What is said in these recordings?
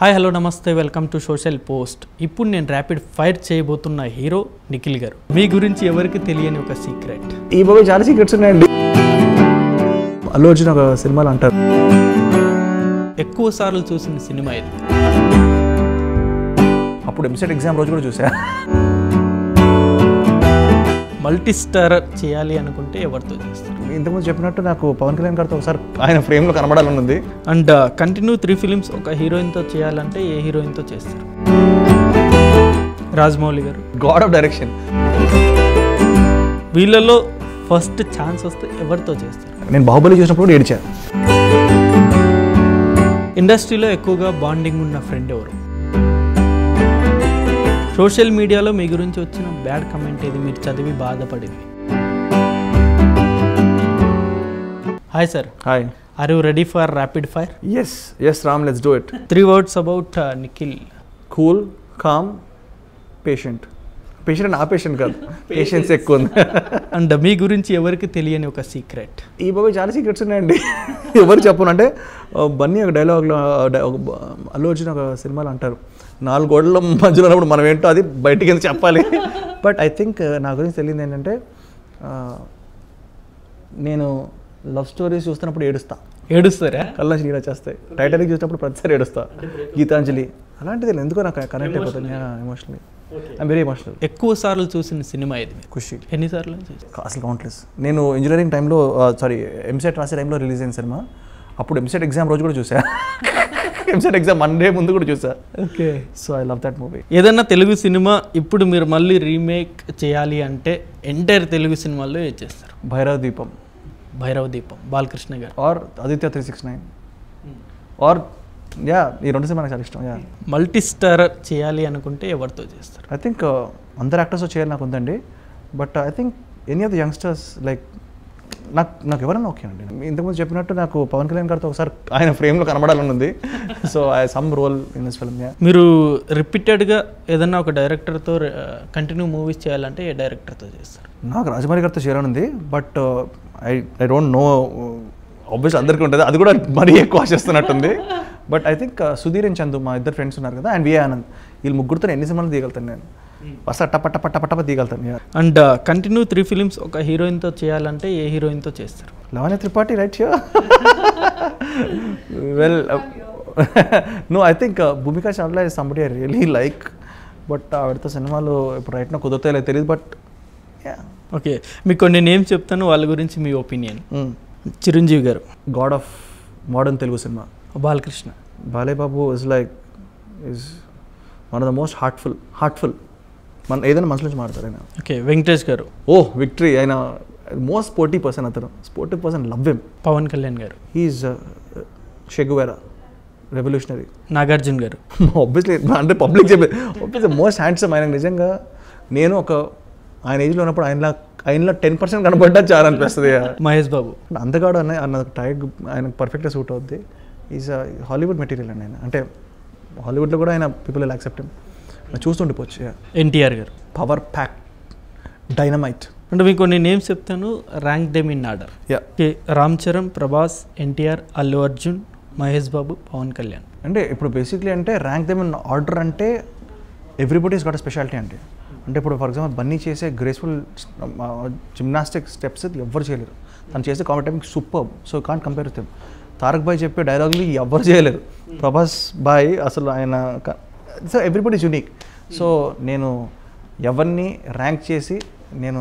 Hi hello నమస్తే welcome to Social Post ఇప్పుడు నేను ర్యాపిడ్ ఫైర్ చేయబోతున్న హీరో నిఖిల్ గారు మీ గురించి ఎవరికి తెలియని ఒక సీక్రెట్ ఈ బాబు చాలా సీక్రెట్స్ ఉన్నాయండి అల్లు అర్జున్ ఒక సినిమాలు అంటారు ఎక్కువ సార్లు చూసిన సినిమా ఇది అప్పుడు ఎంసెట్ ఎగ్జామ్ రోజు కూడా చూసా మల్టీ స్టార్ చేయాలి అనుకుంటే ఎవరితో చేస్తారు ఇంతకుముందు చెప్పినట్టు నాకు పవన్ కళ్యాణ్ గారితో ఒకసారి ఆయన ఫ్రేమ్లో కనబడాలని ఉంది అండ్ కంటిన్యూ త్రీ ఫిలిమ్స్ ఒక హీరోయిన్తో చేయాలంటే ఏ హీరోయిన్తో చేస్తారు రాజమౌళి గారు గాడ్ ఆఫ్ డైరెక్షన్ వీళ్ళలో ఫస్ట్ ఛాన్స్ వస్తే ఎవరితో చేస్తారు నేను బాహుబలి చూసినప్పుడు కూడా ఏడిచా ఇండస్ట్రీలో ఎక్కువగా బాండింగ్ ఉన్న ఫ్రెండ్ ఎవరు సోషల్ మీడియాలో మీ గురించి వచ్చిన బ్యాడ్ కమెంట్ ఏది మీరు చదివి బాధపడింది hi sir hi are you ready for rapid fire yes yes Ram let's do it three words about Nikhil cool calm patient patient నా పేషెంట్ కాదు పేషెన్స్ ఎక్కువ ఉంది అండ్ మీ గురించి ఎవరికి తెలియని ఒక సీక్రెట్ ఈ బాబు చాలా సీక్రెట్స్ ఉన్నాయండి ఎవరు చెప్పను అంటే ఆ, బన్నీ ఒక డైలాగ్లో డై- ఒక బ- అల్లు అర్జున్ ఒక సినిమాలు అంటారు నాలుగు గోడల మధ్యలో ఉన్నప్పుడు మనం ఏంటో అది బయటికి ఎందుకు చెప్పాలి బట్ ఐ థింక్ నా గురించి తెలియదు ఏంటంటే ఆ, నేను లవ్ స్టోరీస్ చూస్తున్నప్పుడు ఏడుస్తా ఏడుస్తారా కళ్ళ నీళ్ళు వచ్చేస్తాయి టైటానిక్ చూసినప్పుడు ప్రతిసారి ఏడుస్తా గీతాంజలి అలాంటిది ఎందుకో నాకు కనెక్ట్ అయిపోతుంది ఎమోషనలీ ఐమ్ వెరీ ఎమోషనల్ ఎక్కువ సార్లు చూసిన సినిమా ఇది మీరు ఖుషి ఎన్నిసార్లు చూసారు అసలు కౌంట్లెస్ నేను ఇంజనీరింగ్ టైంలో సారీ ఎంసెట్ రాసే టైంలో రిలీజ్ అయిన సినిమా అప్పుడు ఎంసెట్ ఎగ్జామ్ రోజు కూడా చూసా ఎంసెట్ ఎగ్జామ్ వన్ డే ముందు కూడా చూసా okay so I love that movie ఏదన్నా తెలుగు సినిమా ఇప్పుడు మీరు మళ్ళీ రీమేక్ చేయాలి అంటే ఎంటైర్ తెలుగు సినిమాల్లో ఏం చేస్తారు భైరవ దీపం భైరవ దీపం బాలకృష్ణ గారు or Aditya three six nine or yeah ఈ రెండు సినిమా నాకు చాలా ఇష్టం యా మల్టీ స్టార్ చేయాలి అనుకుంటే ఎవరితో చేస్తారు ఐ థింక్ అందరు యాక్టర్స్ చేయాలి నాకు ఉందండి but I think any of the youngsters like నాకు నాకు ఎవరైనా ఓకే అండి ఇంతకుముందు చెప్పినట్టు నాకు పవన్ కళ్యాణ్ గారితో ఒకసారి ఆయన ఫ్రేమ్లో కనబడాలని ఉంది so I some role in this film yeah మీరు రిపీటెడ్గా ఏదన్నా ఒక డైరెక్టర్తో కంటిన్యూ మూవీస్ చేయాలంటే ఏ డైరెక్టర్తో చేస్తారు నాకు రాజమౌళి గారితో చేయాలని ఉంది but I I don't know obvious అందరికీ ఉంటుంది అది కూడా మరీ ఎక్కువ ఆశిస్తున్నట్టుంది but I think Sudheer and Chandu మా ఇద్దరు ఫ్రెండ్స్ ఉన్నారు కదా అండ్ వి ఆనంద్ వీళ్ళు ముగ్గురితో ఎన్ని సినిమాలు తీయగలుగుతాను నేను అసలు టప టప టప టప తీయగలుగుతాను yeah. And continue three films ఒక హీరోయిన్తో చేయాలంటే ఏ హీరోయిన్తో చేస్తారు Lavanya Tripathi right so well no I think Bhumika Chawla is somebody I really like but ఆవిడతో సినిమాలు ఇప్పుడు రైట్ నా కుదురుతాయో లేదో తెలియదు బట్ యా ఓకే మీకు కొన్ని నేమ్స్ చెప్తాను వాళ్ళ గురించి మీ ఒపీనియన్ చిరంజీవి గారు గాడ్ ఆఫ్ మోడర్న్ తెలుగు సినిమా Balakrishna Balayya Babu is like is one of the most heartful heartful మన ఏదైనా మనసు నుంచి మాడతారు ఆయన ఓకే వెంకటేష్ గారు ఓ విక్టరీ ఆయన మోస్ట్ స్పోర్టీ పర్సన్ అతను sporty person love him Pawan Kalyan గారు హీఈస్ షెగువేరా రెవల్యూషనరీ నాగార్జున గారు ఆబ్వియస్లీ అంటే పబ్లిక్ చెప్పే ఆబ్వియస్లీ మోస్ట్ హ్యాండ్సమ్ ఆయన నిజంగా నేను ఒక ఆయన ఏజ్లో ఉన్నప్పుడు ఆయనలా ఆయనలో టెన్ పర్సెంట్ కనబడ్డా చాలా అనిపిస్తుంది మహేష్ బాబు అందగాడు అన్న అన్న టైగ్ ఆయన పర్ఫెక్ట్గా సూట్ అవుద్ది ఈజ్ హాలీవుడ్ మెటీరియల్ అండి ఆయన అంటే హాలీవుడ్లో కూడా ఆయన పీపుల్ విల్ యాక్సెప్ట్ చూస్తుండిపోవచ్చు ఎన్టీఆర్ గారు పవర్ ప్యాక్ డైనమైట్ అంటే మీకు కొన్ని నేమ్స్ చెప్తాను rank them in order yeah okay Ram Charan Prabhas NTR Allu Arjun Mahesh Babu Pawan Kalyan అంటే ఇప్పుడు బేసిక్లీ అంటే ర్యాంక్ దెమ్ ఇన్ ఆర్డర్ అంటే ఎవ్రీబడీస్ గాట్ స్పెషాలిటీ అంటే అంటే ఇప్పుడు ఫర్ ఎగ్జాంపుల్ బన్నీ చేసే గ్రేస్ఫుల్ జిమ్నాస్టిక్ స్టెప్స్ ఎవ్వరు చేయలేరు తను చేసే comedy timing super so can't compare with Tarak బాయ్ చెప్పే డైలాగులు ఎవ్వరు చేయలేరు ప్రభాస్ బాయ్ అసలు ఆయన సో ఎవ్రీబడీస్ యూనిక్ సో నేను ఎవరిని ర్యాంక్ చేసి నేను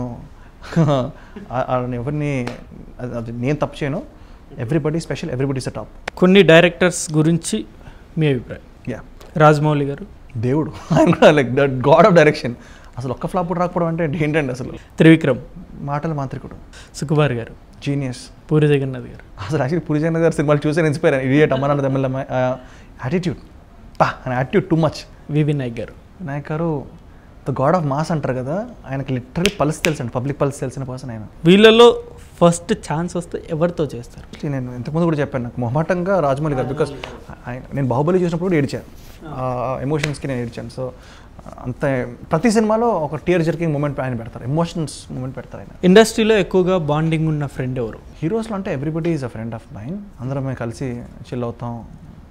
ఆ- ఆ ఎవరిని అది- అది నేను తప్పు చేయను ఎవ్రీబడి స్పెషల్ ఎవ్రీబడి టాప్ కొన్ని డైరెక్టర్స్ గురించి మీ అభిప్రాయం యా రాజమౌళి గారు దేవుడు ఆయన కూడా like that god of direction అసలు ఒక్క ఫ్లాప్ కూడా రాకపోవడం అంటే ఏంటండి అసలు త్రివిక్రమ్ మాటల మాంత్రికుడు సుకుమార్ గారు జీనియస్ పూరి జగన్నాథ్ గారు అసలు యాక్చువల్లీ పూరి జగన్నాథ్ గారి సినిమాలు చూసే ఇన్స్పైర్ ఇడియట్ అమ్మ నాన్న తమిళ యాటిట్యూడ్ పా ఆయన attitude too much VV Nayak గారు వినాయక్ గారు ద గాడ్ ఆఫ్ మాస్ అంటారు కదా ఆయనకి లిటరలీ పల్స్ తెలుసు అండి పబ్లిక్ పల్స్ తెలిసిన పర్సన్ ఆయన వీళ్ళలో ఫస్ట్ ఛాన్స్ వస్తే ఎవరితో చేస్తారు Actually నేను ఇంతకుముందు కూడా చెప్పాను నాకు మొహమాటంగా రాజమౌళి గారు బికాస్ ఆయన నేను బాహుబలి చూసినప్పుడు కూడా ఏడిచాను ఆ ఎమోషన్స్కి నేను ఏడిచాను సో అంత ప్రతి సినిమాలో ఒక టీయర్ జర్కింగ్ మూమెంట్ ఆయన పెడతారు ఎమోషన్స్ మూమెంట్ పెడతారు ఆయన ఇండస్ట్రీలో ఎక్కువగా బాండింగ్ ఉన్న ఫ్రెండ్ ఎవరు హీరోస్లో అంటే everybody is a friend of mind అందరం మేము కలిసి చిల్ అవుతాం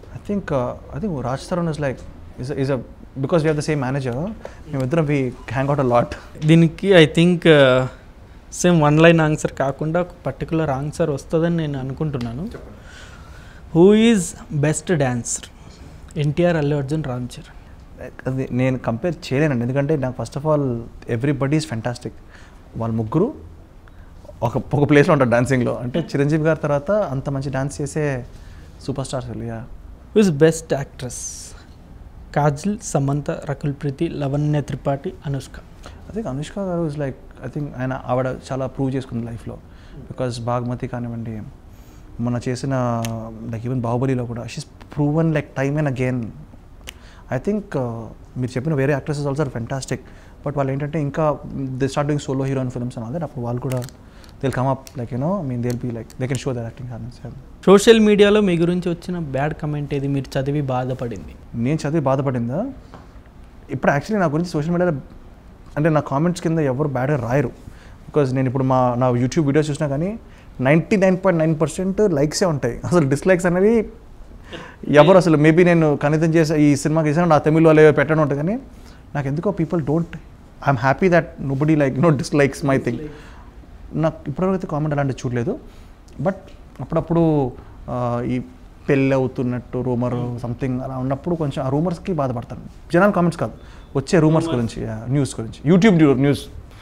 I think I think Raj Tarun is like is is a because we have the same manager మేమిద్దరం we hang out a lot దీనికి I think same one line answer కాకుండా ఒక particular answer వస్తుందని నేను అనుకుంటున్నాను who is best dancer NTR Allu Arjun Ram Charan అది నేను compare చేయలేనండి ఎందుకంటే నాకు first of all everybody is fantastic వాళ్ళ ముగ్గురు ఒక ఒక ప్లేస్లో ఉంటారు డాన్సింగ్లో అంటే చిరంజీవి గారి తర్వాత అంత మంచి డాన్స్ చేసే super stars yeah who is best actress Kajal Samantha Rakul Preeti Lavanya Tripathi Anushka I think Anushka గారు ఇస్ లైక్ ఐ థింక్ ఆయన ఆవిడ చాలా ప్రూవ్ చేసుకుంది లైఫ్లో బికాస్ బాగ్మతి కానివ్వండి మొన్న చేసిన లైక్ ఈవెన్ బాహుబలిలో కూడా she's proven like time and again I think మీరు చెప్పిన వేరే actresses also are fantastic but వాళ్ళు ఏంటంటే ఇంకా they start doing solo heroine films అని అదే అప్పుడు వాళ్ళు కూడా they'll come up like you know mean they'll be like they can show their acting talents social మీడియాలో మీ గురించి వచ్చిన బ్యాడ్ కమెంట్ ఏది మీరు చదివి బాధపడింది నేను చదివి బాధపడిందా ఇప్పుడు యాక్చువల్లీ నా గురించి సోషల్ మీడియాలో అంటే నా కామెంట్స్ కింద ఎవరు బ్యాడ్గా రాయరు బికాజ్ నేను ఇప్పుడు మా నా యూట్యూబ్ వీడియోస్ చూసినా కానీ ninety nine point nine percent లైక్సే ఉంటాయి అసలు డిస్లైక్స్ అనేవి ఎవరు అసలు మేబీ నేను కనితం చేసే ఈ సినిమాకి చేసాను నా తమిళ వాళ్ళు పెట్టడం ఉంటుంది కానీ నాకు ఎందుకో people don't I'm happy that nobody like no dislikes my thing నాకు ఇప్పటివరకు అయితే కామెంట్ అలాంటివి చూడలేదు బట్ అప్పుడప్పుడు ఆ, ఈ పెళ్ళి అవుతున్నట్టు రూమర్ సంథింగ్ అలా ఉన్నప్పుడు కొంచెం ఆ రూమర్స్కి బాధపడతాను జనాలు కామెంట్స్ కాదు వచ్చే రూమర్స్ గురించి న్యూస్ గురించి YouTube news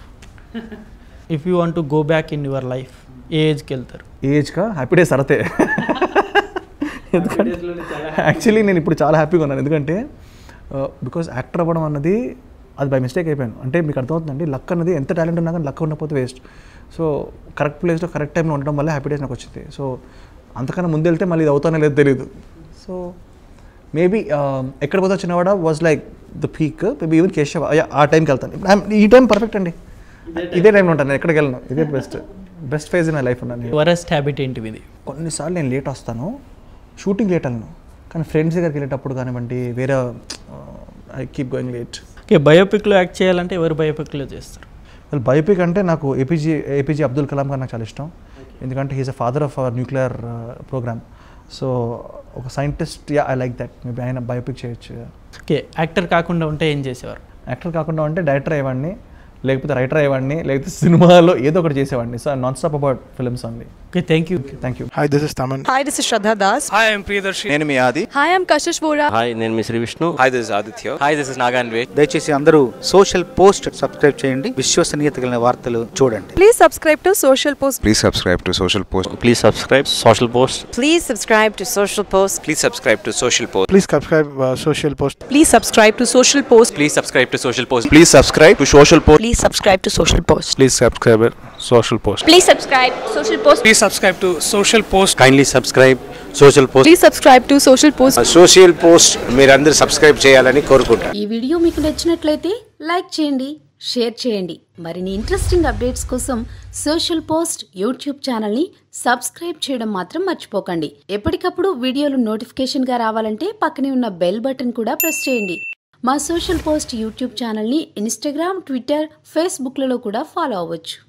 if you want to go back in your life a ఏజ్కి వెళ్తారు ఏజ్గా హ్యాపీ డేస్ సరతే ఎందుకంటే యాక్చువల్లీ నేను ఇప్పుడు చాలా హ్యాపీగా ఉన్నాను ఎందుకంటే బికాజ్ యాక్టర్ అవ్వడం అన్నది అది బై మిస్టేక్ అయిపోయాను అంటే మీకు అర్థమవుతుందండి లక్ అన్నది ఎంత టాలెంట్ ఉన్నా కానీ లక్ ఉండకపోతే వేస్ట్ సో కరెక్ట్ ప్లేస్లో కరెక్ట్ టైంలో ఉండడం వల్ల హ్యాపీ డేస్ నాకు వచ్చింది సో అంతకన్నా ముందు వెళ్తే మళ్ళీ ఇది అవుతానో లేదో తెలియదు so maybe Ekkada Pothe Chinnavada was like the peak maybe even Keshava Yeah, ఆ టైంకి వెళ్తాను ఇప్పుడు I'm- ఈ టైం పర్ఫెక్ట్ అండి ఇదే టైంలో ఉంటాను నేను ఎక్కడికి వెళ్ళను ఇదే best best phase in my life ఉన్నాను వరస్ట్ హ్యాబిట్ ఏంటి మీది కొన్నిసార్లు నేను లేట్ వస్తాను షూటింగ్ లేట్ వెళ్ళను కానీ ఫ్రెండ్స్ దగ్గరికి వెళ్ళేటప్పుడు కానివ్వండి వేరే I keep going late okay బయోపిక్లో యాక్ట్ చేయాలంటే ఎవరు బయోపిక్లో చేస్తారు వాళ్ళు బయోపిక్ అంటే నాకు ఏపీజీ ఏపీజే అబ్దుల్ కలాం గారు నాకు చాలా ఇష్టం ఎందుకంటే he's a father of our nuclear program so ఒక scientist yeah I like that maybe ఆయన బయోపిక్ చేయొచ్చు ఓకే యాక్టర్ కాకుండా ఉంటే ఏం చేసేవారు యాక్టర్ కాకుండా ఉంటే డైరెక్టర్ అయ్యేవాడిని లేకపోతే రైటర్ అయ్యేవాడిని లేకపోతే సినిమాలో ఏదో ఒకటి చేసేవాడిని so non stop about films only okay thank you thank you Hi, this is Taman. Hi, this is Shraddha Das. నేను మీ ఆది Hi, I'm Kashish Vora. Hi నేను మీ Sri Vishnu hi this Aditya hi this is నాగాన్ వే దయచేసి అందరూ సోషల్ పోస్ట్ సబ్స్క్రైబ్ చేయండి విశ్వసనీయత కలిగిన వార్తలు చూడండి Please subscribe to Social Post. Please subscribe to Social Post please subscribe Social Post Please subscribe to Social Post. Please subscribe to Social Post Please subscribe uh, Social Post. Please subscribe to Social Post. Please subscribe to Social Post please subscribe to Social Post Please subscribe to Social Post. Please subscribe it. Social Post. Please subscribe Social Post. Please subscribe to Social Post. Kindly subscribe Social Post Please subscribe to Social Post. Social Post మీరందరూ subscribe చేయాలని కోరుకుంటున్నాను ఈ video మీకు నచ్చినట్లయితే like చేయండి share చేయండి మరిన్ని interesting updates కోసం సోషల్ పోస్ట్ యూట్యూబ్ ఛానల్ని సబ్స్క్రైబ్ చేయడం మాత్రం మర్చిపోకండి ఎప్పటికప్పుడు వీడియోలు నోటిఫికేషన్గా రావాలంటే పక్కనే ఉన్న బెల్ బటన్ కూడా ప్రెస్ చేయండి మా సోషల్ పోస్ట్ యూట్యూబ్ ఛానల్ని ఇన్స్టాగ్రామ్ ట్విట్టర్ ఫేస్బుక్లలో కూడా ఫాలో అవ్వచ్చు